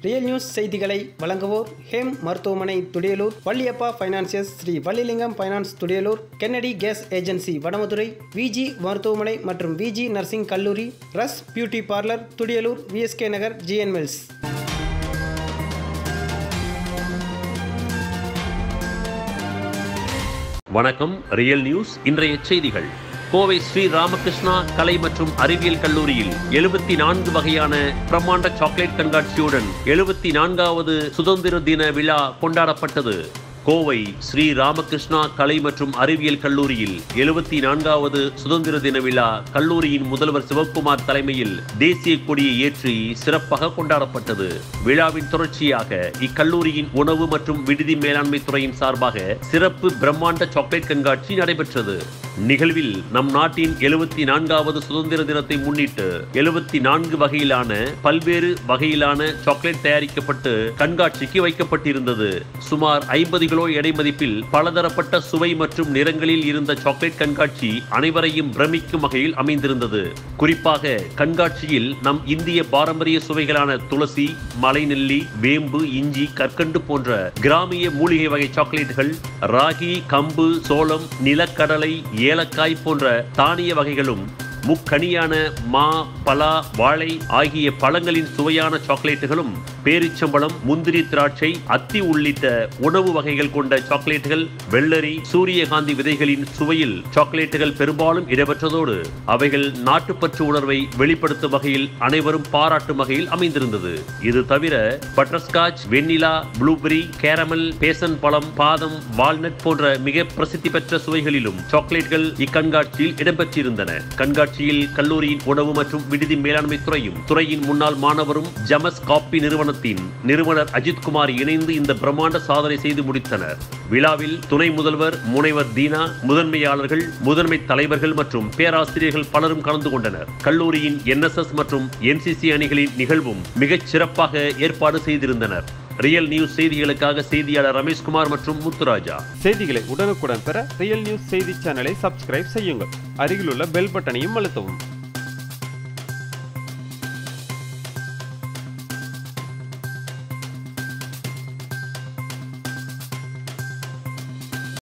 real news செய்திகளை வழங்குவோர் ஹேம் மருத்துவமனை Thudiyalur Valliappa financiers Sri Vallilingam finance Thudiyalur Kennedy gas agency Vadamadurai Viji மருத்துவமனை மற்றும் விஜி நர்சிங் கல்லூரி ரஸ் beauty parlour Thudiyalur VSK Nagar GN mills வணக்கம் ரியல் நியூஸ் இன்றைய செய்திகள் கோவை ஸ்ரீ ராமகிருஷ்ணா கலை மற்றும் அறிவியல் கல்லூரியில் எழுபத்தி நான்கு வகையான பிரம்மாண்ட சாக்லேட் கண்காட்சியுடன் எழுபத்தி நான்காவது சுதந்திர தின விழா கொண்டாடப்பட்டது கோவை ஸ்ரீ ராமகிருஷ்ணா கலை மற்றும் அறிவியல் கல்லூரியில் எழுபத்தி நான்காவது சுதந்திர தின விழா கல்லூரியின் முதல்வர் சிவக்குமார் தலைமையில் தேசிய கொடியை ஏற்றி சிறப்பாக கொண்டாடப்பட்டது விழாவின் தொடர்ச்சியாக இக்கல்லூரியின் உணவு மற்றும் விடுதி மேலாண்மை துறையின் சார்பாக சிறப்பு பிரம்மாண்ட சாக்லேட் கண்காட்சி நடைபெற்றது நிகழ்வில் நம் நாட்டின் எழுபத்தி நான்காவது சுதந்திர தினத்தை முன்னிட்டு எழுபத்தி நான்கு வகையிலான பல்வேறு வகையிலான சாக்லேட் தயாரிக்கப்பட்டு கண்காட்சிக்கு வைக்கப்பட்டிருந்தது சுமார் ஐம்பது கிலோ எடை மதிப்பில் பலதரப்பட்ட சுவை மற்றும் நிறங்களில் இருந்த சாக்லேட் கண்காட்சி அனைவரையும் பிரமிக்கும் வகையில் அமைந்திருந்தது குறிப்பாக கண்காட்சியில் நம் இந்திய பாரம்பரிய சுவைகளான துளசி மலைநெல்லி வேம்பு இஞ்சி கற்கண்டு போன்ற கிராமிய மூலிகை வகை சாக்லேட்டுகள் ராகி கம்பு சோளம் நிலக்கடலை ஏலக்காய் போன்ற தானிய வகைகளும் முக்கனியான மா பலா வாழை ஆகிய பழங்களின் சுவையான சாக்லேட்டுகளும் பேரிச்சம்பழம் முந்திரி திராட்சை அத்தி உள்ளிட்ட உணவு வகைகள் கொண்ட சாக்லேட்டுகள் வெள்ளரி சூரியகாந்தி விதைகளின் சுவையில் சாக்லேட்டுகள் பெரும்பாலும் இடம்பெற்றதோடு அவைகள் நாட்டுப்பற்று உணர்வை வெளிப்படுத்தும் வகையில் அனைவரும் பாராட்டும் வகையில் அமைந்திருந்தது இது தவிர butterscotch vanilla blueberry caramel passion பழம் பாதம் வால்நட் போன்ற மிக பிரசித்தி பெற்ற சுவைகளிலும் சாக்லேட்கள் இக்கண்காட்சியில் இடம்பெற்றிருந்தன கண்காட்சியில் கல்லூரியின் உணவு மற்றும் விடுதி மேலாண்மை துறையும் துறையின் முன்னாள் மாணவரும் ஜமஸ் காப்பி நிறுவனத்தின் நிறுவனர் அஜித் குமார் இணைந்து இந்த பிரம்மாண்ட சாதனை செய்து முடித்தனர் விழாவில் துணை முதல்வர் முனைவர் தீனா முதன்மையாளர்கள் முதன்மை தலைவர்கள் மற்றும் பேராசிரியர்கள் பலரும் கலந்து கொண்டனர் கல்லூரியின் என்எஸ்எஸ் மற்றும் என்சிசி அணிகளின் நிகழ்வும் மிகச் சிறப்பாக ஏற்பாடு செய்திருந்தனர் ரியல் நியூஸ் செய்திகளுக்காக செய்தியாளர் ரமேஷ்குமார் மற்றும் முத்துராஜா செய்திகளை உடனுக்குடன் பெற ரியல் நியூஸ் செய்தி சேனலை சப்ஸ்கிரைப் செய்யுங்கள் அருகிலுள்ள பெல் பட்டனையும் அழுத்தவும்